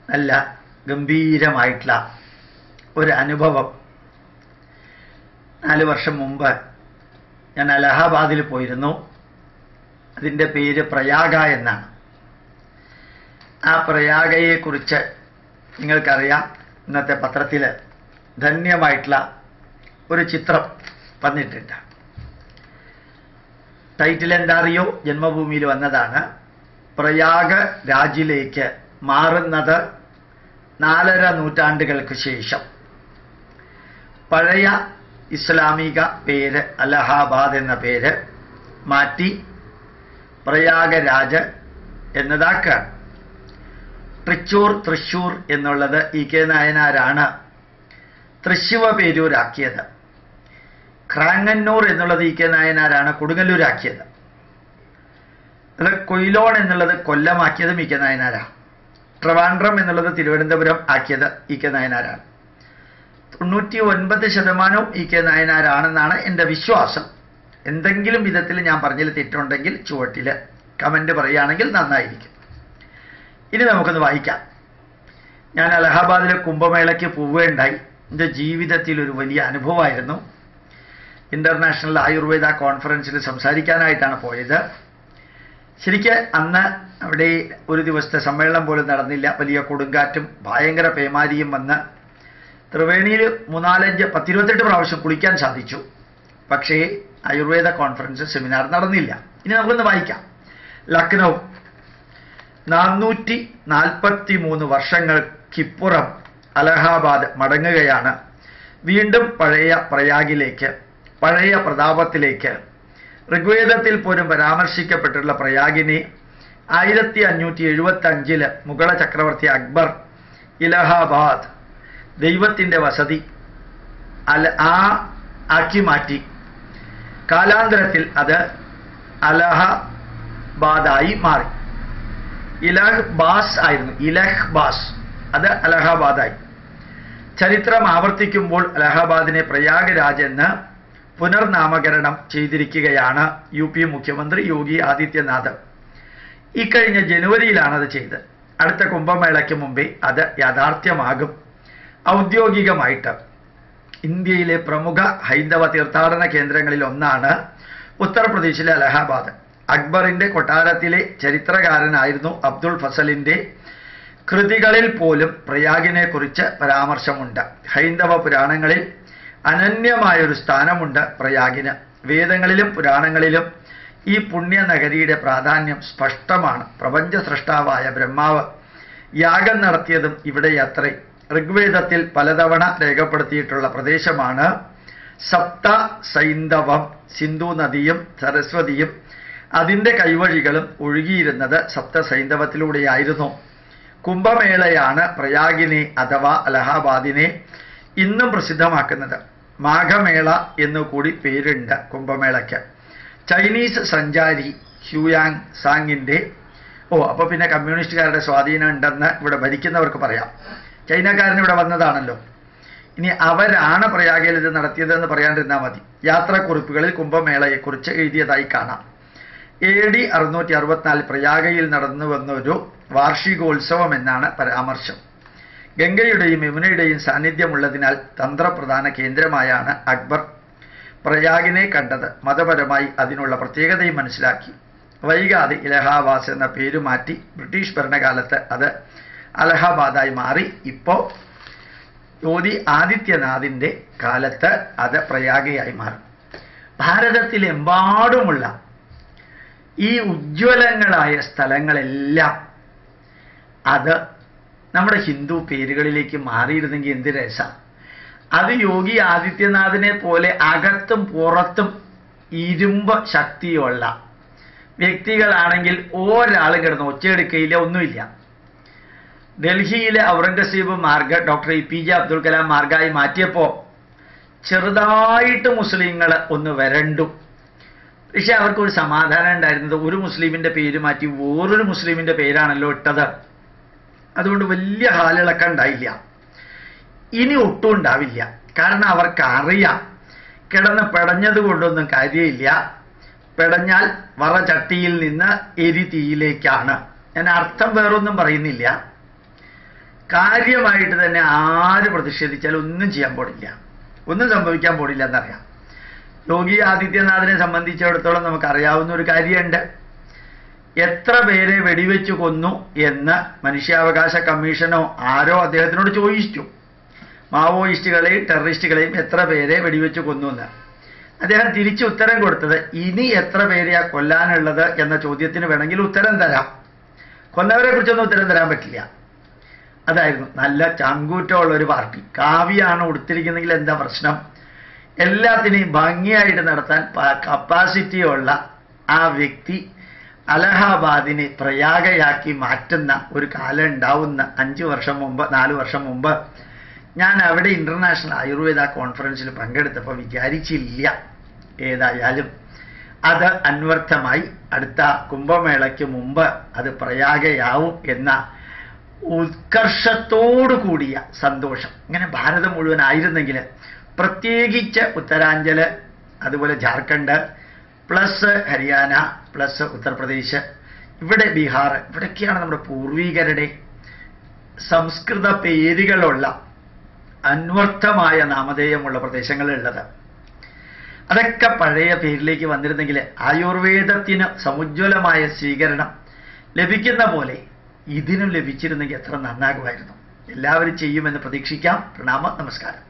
നല്ല ഗംഭീരമായിട്ടുള്ള ഒരു അനുഭവം നാല് വർഷം മുമ്പ് ഞാൻ അലഹാബാദിൽ പോയിരുന്നു അതിൻ്റെ പേര് പ്രയാഗ എന്നാണ് ആ പ്രയാഗയെക്കുറിച്ച് നിങ്ങൾക്കറിയാം ഇന്നത്തെ പത്രത്തിൽ ധന്യമായിട്ടുള്ള ഒരു ചിത്രം വന്നിട്ടുണ്ട് ടൈറ്റിൽ എന്താ അറിയോ ജന്മഭൂമിയിൽ വന്നതാണ് പ്രയാഗ് രാജിലേക്ക് മാറുന്നത് നാലര നൂറ്റാണ്ടുകൾക്ക് ശേഷം പഴയ ഇസ്ലാമിക പേര് അലഹാബാദ് എന്ന പേര് മാറ്റി പ്രയാഗരാജ് എന്നതാക്കുകയാണ് തൃച്ചൂർ തൃശൂർ എന്നുള്ളത് ഇ കെ നായനാരാണ് തൃശ്ശിവ പേരൂരാക്കിയത് ക്രാങ്ങന്നൂർ എന്നുള്ളത് ഇ കെ നായനാരാണ് കൊടുങ്ങല്ലൂരാക്കിയത് അത് കൊയിലോൺ എന്നുള്ളത് കൊല്ലമാക്കിയതും ഇ കെ നായനാരാണ് ട്രിവാൻഡ്രം എന്നുള്ളത് തിരുവനന്തപുരം ആക്കിയത് ഇ കെ നായനാരാണ് തൊണ്ണൂറ്റി ഒൻപത് ശതമാനവും ഇ കെ നായനാരാണെന്നാണ് എൻ്റെ വിശ്വാസം എന്തെങ്കിലും വിധത്തിൽ ഞാൻ പറഞ്ഞതിൽ തെറ്റുണ്ടെങ്കിൽ ചുവട്ടിൽ കമൻ്റ് പറയുകയാണെങ്കിൽ നന്നായിരിക്കും ഇനി നമുക്കൊന്ന് വായിക്കാം ഞാൻ അലഹാബാദിലെ കുംഭമേളയ്ക്ക് പോവുകയുണ്ടായി എൻ്റെ ജീവിതത്തിൽ ഒരു വലിയ അനുഭവമായിരുന്നു ഇൻ്റർനാഷണൽ ആയുർവേദ കോൺഫറൻസിൽ സംസാരിക്കാനായിട്ടാണ് പോയത് ശരിക്ക് അന്ന് അവിടെ ഒരു ദിവസത്തെ സമ്മേളനം പോലും നടന്നില്ല വലിയ കൊടുങ്കാറ്റും ഭയങ്കര പേമാരിയും വന്ന് ത്രിവേണിയിൽ മൂന്നാലഞ്ച് പത്തിരുപത്തെട്ട് പ്രാവശ്യം കുളിക്കാൻ സാധിച്ചു പക്ഷേ ആയുർവേദ കോൺഫറൻസ് സെമിനാർ നടന്നില്ല ഇനി നമുക്കൊന്ന് വായിക്കാം ലക്നൗ നാനൂറ്റി നാൽപ്പത്തി മൂന്ന് വർഷങ്ങൾക്കിപ്പുറം അലഹാബാദ് മടങ്ങുകയാണ് വീണ്ടും പഴയ പ്രയാഗിലേക്ക് പഴയ പ്രതാപത്തിലേക്ക് ഋഗ്വേദത്തിൽ പോലും പരാമർശിക്കപ്പെട്ടിട്ടുള്ള പ്രയാഗിനെ ആയിരത്തി അഞ്ഞൂറ്റി എഴുപത്തി അഞ്ചില് മുഗള ചക്രവർത്തി അക്ബർ ഇലഹാബാദ് ദൈവത്തിൻ്റെ വസതി അല ആ ആക്കി മാറ്റി കാലാന്തരത്തിൽ അത് അലഹബാദായി മാറി ഇലഹ് ബാസ് ആയിരുന്നു ഇലഹ് ബാസ് അത് അലഹാബാദായി ചരിത്രം ആവർത്തിക്കുമ്പോൾ അലഹാബാദിനെ പ്രയാഗരാജ് എന്ന് പുനർനാമകരണം ചെയ്തിരിക്കുകയാണ് യു പി മുഖ്യമന്ത്രി യോഗി ആദിത്യനാഥ് ഇക്കഴിഞ്ഞ ജനുവരിയിലാണ് അത് ചെയ്തത് അടുത്ത കുംഭമേളയ്ക്ക് മുമ്പേ അത് യാഥാർത്ഥ്യമാകും ഔദ്യോഗികമായിട്ട് ഇന്ത്യയിലെ പ്രമുഖ ഹൈന്ദവ തീർത്ഥാടന കേന്ദ്രങ്ങളിൽ ഒന്നാണ് ഉത്തർപ്രദേശിലെ അലഹാബാദ് അക്ബറിന്റെ കൊട്ടാരത്തിലെ ചരിത്രകാരനായിരുന്നു അബ്ദുൾ ഫസലിന്റെ കൃതികളിൽ പോലും പ്രയാഗിനെ കുറിച്ച് പരാമർശമുണ്ട് ഹൈന്ദവ പുരാണങ്ങളിൽ അനന്യമായൊരു സ്ഥാനമുണ്ട് പ്രയാഗിന് വേദങ്ങളിലും പുരാണങ്ങളിലും ഈ പുണ്യനഗരിയുടെ പ്രാധാന്യം സ്പഷ്ടമാണ് പ്രപഞ്ച സൃഷ്ടാവായ ബ്രഹ്മാവ് യാഗം നടത്തിയതും ഇവിടെയത്രേ ഋഗ്വേദത്തിൽ പലതവണ രേഖപ്പെടുത്തിയിട്ടുള്ള പ്രദേശമാണ് സപ്ത സൈന്ധവം സിന്ധു നദിയും സരസ്വതിയും അതിൻ്റെ കൈവഴികളും ഒഴുകിയിരുന്നത് സപ്ത സൈന്ധവത്തിലൂടെയായിരുന്നു കുംഭമേളയാണ് പ്രയാഗിനെ അഥവാ അലഹാബാദിനെ ഇന്നും പ്രസിദ്ധമാക്കുന്നത് മാഘമേള എന്നു കൂടി പേരുണ്ട് കുംഭമേളയ്ക്ക് ചൈനീസ് സഞ്ചാരി ഹ്യൂയാങ് സാങ്ങിൻ്റെ ഓ അപ്പോൾ പിന്നെ കമ്മ്യൂണിസ്റ്റുകാരുടെ സ്വാധീനം ഉണ്ടെന്ന് ഇവിടെ ഭരിക്കുന്നവർക്ക് പറയാം ചൈനക്കാരൻ ഇവിടെ വന്നതാണല്ലോ ഇനി അവരാണ് പ്രയാഗയിൽ ഇത് നടത്തിയതെന്ന് പറയാണ്ടിരുന്നാൽ മതി യാത്രാക്കുറിപ്പുകളിൽ കുംഭമേളയെക്കുറിച്ച് എഴുതിയതായി കാണാം എ ഡി അറുന്നൂറ്റി അറുപത്തിനാല് പ്രയാഗയിൽ നടന്നു വന്നൊരു വാർഷികോത്സവം എന്നാണ് പരാമർശം ഗംഗയുടെയും യമുനയുടെയും സാന്നിധ്യമുള്ളതിനാൽ തന്ത്രപ്രധാന കേന്ദ്രമായാണ് അക്ബർ പ്രയാഗിനെ കണ്ടത് മതപരമായി അതിനുള്ള പ്രത്യേകതയും മനസ്സിലാക്കി വൈകാതെ ഇലഹാബാസ് എന്ന പേര് മാറ്റി ബ്രിട്ടീഷ് ഭരണകാലത്ത് അത് അലഹാബാദായി മാറി ഇപ്പോൾ യോഗി ആദിത്യനാഥിൻ്റെ കാലത്ത് അത് പ്രയാഗയായി മാറി ഭാരതത്തിലെമ്പാടുമുള്ള ഈ ഉജ്ജ്വലങ്ങളായ സ്ഥലങ്ങളെല്ലാം അത് നമ്മുടെ ഹിന്ദു പേരുകളിലേക്ക് മാറിയിരുന്നെങ്കിൽ എന്ത് രസം അത് യോഗി ആദിത്യനാഥിനെ പോലെ അകത്തും പുറത്തും ഇരുമ്പ് ശക്തിയുള്ള വ്യക്തികളാണെങ്കിൽ ഒരാളും കിടന്ന് ഒച്ചയെടുക്കയില്ല ഒന്നുമില്ല ഡൽഹിയിലെ Aurangzeb Marg doctor A P J Abdul Kalam മാർഗായി മാറ്റിയപ്പോൾ ചെറുതായിട്ട് മുസ്ലിങ്ങൾ ഒന്ന് വരണ്ടു പക്ഷെ അവർക്കൊരു സമാധാനം ഉണ്ടായിരുന്നത് ഒരു മുസ്ലിമിന്റെ പേര് മാറ്റി വേറൊരു മുസ്ലിമിന്റെ പേരാണല്ലോ ഇട്ടത് അതുകൊണ്ട് വലിയ ഹാലിളക്കം ഉണ്ടായില്ല ഇനി ഒട്ടും ഉണ്ടാവില്ല കാരണം അവർക്ക് അറിയാം കിടന്ന് പിടഞ്ഞത് കൊണ്ടൊന്നും കാര്യമില്ല പിടഞ്ഞാൽ വറ ചട്ടിയിൽ നിന്ന് എരി തീയിലേക്കാണ് ഞാൻ അർത്ഥം വേറൊന്നും പറയുന്നില്ല കാര്യമായിട്ട് തന്നെ ആര് പ്രതിഷേധിച്ചാലും ഒന്നും ചെയ്യാൻ പാടില്ല ഒന്നും സംഭവിക്കാൻ പാടില്ല എന്നറിയാം യോഗി ആദിത്യനാഥിനെ സംബന്ധിച്ചിടത്തോളം നമുക്കറിയാവുന്ന ഒരു കാര്യമുണ്ട് എത്ര പേരെ വെടിവെച്ചു കൊന്നു എന്ന് മനുഷ്യാവകാശ കമ്മീഷനോ ആരോ അദ്ദേഹത്തിനോട് ചോദിച്ചു മാവോയിസ്റ്റുകളെയും ടെററിസ്റ്റുകളെയും എത്ര പേരെ വെടിവെച്ചു കൊന്നു എന്ന് അദ്ദേഹം തിരിച്ചു ഉത്തരം കൊടുത്തത് ഇനി എത്ര പേരെയാ കൊല്ലാനുള്ളത് എന്ന ചോദ്യത്തിന് വേണമെങ്കിൽ ഉത്തരം തരാം കൊന്നവരെ കുറിച്ചൊന്നും ഉത്തരം തരാൻ പറ്റില്ല അതായിരുന്നു നല്ല ചങ്കൂറ്റമുള്ള ഒരു പാർട്ടി കാവ്യാണ് ഉടുത്തിരിക്കുന്നെങ്കിൽ എന്താ പ്രശ്നം എല്ലാത്തിനെയും ഭംഗിയായിട്ട് നടത്താൻ കപ്പാസിറ്റി ഉള്ള ആ വ്യക്തി അലഹാബാദിനെ പ്രയാഗയാക്കി മാറ്റുന്ന ഒരു കാലം ഉണ്ടാവുന്ന അഞ്ച് വർഷം മുമ്പ് നാല് വർഷം മുമ്പ് ഞാൻ അവിടെ ഇന്റർനാഷണൽ ആയുർവേദ കോൺഫറൻസിൽ പങ്കെടുത്തപ്പോൾ വിചാരിച്ചില്ല ഏതായാലും അത് അന്വർത്ഥമായി അടുത്ത കുംഭമേളയ്ക്ക് മുമ്പ് അത് പ്രയാഗയാവും എന്ന ഉത്കർഷത്തോടു കൂടിയ സന്തോഷം ഇങ്ങനെ ഭാരതം മുഴുവൻ ആയിരുന്നെങ്കിൽ പ്രത്യേകിച്ച് ഉത്തരാഞ്ചല് അതുപോലെ ജാർഖണ്ഡ് പ്ലസ് ഹരിയാന പ്ലസ് ഉത്തർപ്രദേശ് ഇവിടെ ബീഹാർ ഇവിടെയൊക്കെയാണ് നമ്മുടെ പൂർവീകരുടെ സംസ്കൃത പേരുകളുള്ള അന്വർത്ഥമായ നാമധേയമുള്ള പ്രദേശങ്ങളുള്ളത് അതൊക്കെ പഴയ പേരിലേക്ക് വന്നിരുന്നെങ്കിൽ ആയുർവേദത്തിന് സമുജ്വലമായ സ്വീകരണം ലഭിക്കുന്ന പോലെ ഇതിനും ലഭിച്ചിരുന്നെങ്കിൽ എത്ര നന്നാകുമായിരുന്നു എല്ലാവരും ചെയ്യുമെന്ന് പ്രതീക്ഷിക്കാം പ്രണാമം നമസ്കാരം